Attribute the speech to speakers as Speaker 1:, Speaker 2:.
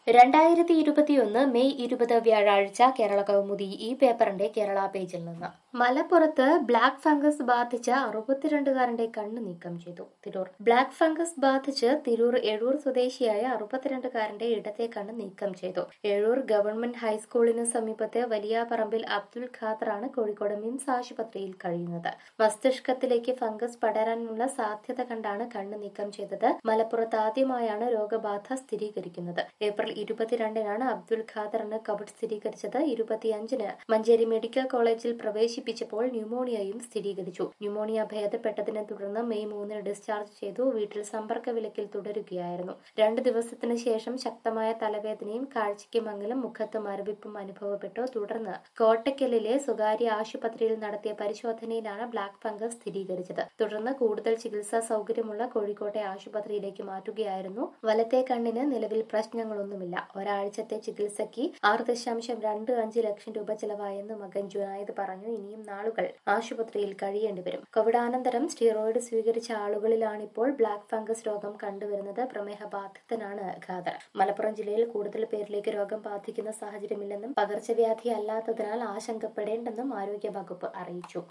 Speaker 1: രണ്ടായിരത്തി ഇരുപത്തിയൊന്ന് മെയ് ഇരുപത് വ്യാഴാഴ്ച കേരള കൗമുദി ഈ പേപ്പറിന്റെ കേരള പേജിൽ നിന്ന് മലപ്പുറത്ത് ബ്ലാക്ക് ഫംഗസ് ബാധിച്ച അറുപത്തിരണ്ടുകാരന്റെ കണ്ണ് നീക്കം ചെയ്തു തിരൂർ ബ്ലാക്ക് ഫംഗസ് ബാധിച്ച് തിരൂർ എഴൂർ സ്വദേശിയായ അറുപത്തിരണ്ടുകാരന്റെ ഇടത്തെ കണ്ണ് നീക്കം ചെയ്തു എഴൂർ ഗവൺമെന്റ് ഹൈസ്കൂളിന് സമീപത്തെ വലിയാപറമ്പിൽ അബ്ദുൽ ഖാദറാണ് കോഴിക്കോട് മിംസ് ആശുപത്രിയിൽ കഴിയുന്നത് മസ്തിഷ്കത്തിലേക്ക് ഫംഗസ് പടരാനുള്ള സാധ്യത കണ്ടാണ് കണ്ണ് നീക്കം ചെയ്തത് മലപ്പുറത്ത് ആദ്യമായാണ് രോഗബാധ സ്ഥിരീകരിക്കുന്നത് ഏപ്രിൽ ഇരുപത്തിരണ്ടിനാണ് അബ്ദുൽ ഖാദറിന് കോവിഡ് സ്ഥിരീകരിച്ചത് ഇരുപത്തിയഞ്ചിന് മഞ്ചേരി മെഡിക്കൽ കോളേജിൽ പ്രവേശിപ്പിച്ചപ്പോൾ ന്യൂമോണിയയും സ്ഥിരീകരിച്ചു ന്യൂമോണിയ ഭേദപ്പെട്ടതിനെ തുടർന്ന് മെയ് മൂന്നിന് ഡിസ്ചാർജ് ചെയ്തു വീട്ടിൽ സമ്പർക്ക വിലക്കിൽ തുടരുകയായിരുന്നു രണ്ടു ദിവസത്തിന് ശേഷം ശക്തമായ തലവേദനയും കാഴ്ചയ്ക്ക് മങ്ങലും മുഖത്ത് മരവിപ്പും അനുഭവപ്പെട്ടു തുടർന്ന് കോട്ടയ്ക്കലിലെ സ്വകാര്യ ആശുപത്രിയിൽ നടത്തിയ പരിശോധനയിലാണ് ബ്ലാക്ക് ഫംഗസ് സ്ഥിരീകരിച്ചത് തുടർന്ന് കൂടുതൽ ചികിത്സാ സൗകര്യമുള്ള കോഴിക്കോട്ടെ ആശുപത്രിയിലേക്ക് മാറ്റുകയായിരുന്നു വലത്തെ കണ്ണിന് നിലവിൽ പ്രശ്നങ്ങളൊന്നുമില്ല ഒരാഴ്ചത്തെ ചികിത്സയ്ക്ക് ആറ് ദശാംശം രണ്ട് അഞ്ച് ലക്ഷം രൂപ ചെലവായെന്ന് മകൻ ജുനായത് പറഞ്ഞു ഇനിയും നാളുകൾ ആശുപത്രിയിൽ കഴിയേണ്ടി വരും കോവിഡാനന്തരം സ്റ്റിറോയിഡ് സ്വീകരിച്ച ആളുകളിലാണിപ്പോൾ ബ്ലാക്ക് ഫംഗസ് രോഗം കണ്ടുവരുന്നത് പ്രമേഹ ബാധിതനാണ് ഖാദർ മലപ്പുറം ജില്ലയിൽ കൂടുതൽ പേരിലേക്ക് രോഗം ബാധിക്കുന്ന സാഹചര്യമില്ലെന്നും പകർച്ചവ്യാധി അല്ലാത്തതിനാൽ ആശങ്കപ്പെടേണ്ടെന്നും ആരോഗ്യ വകുപ്പ് അറിയിച്ചു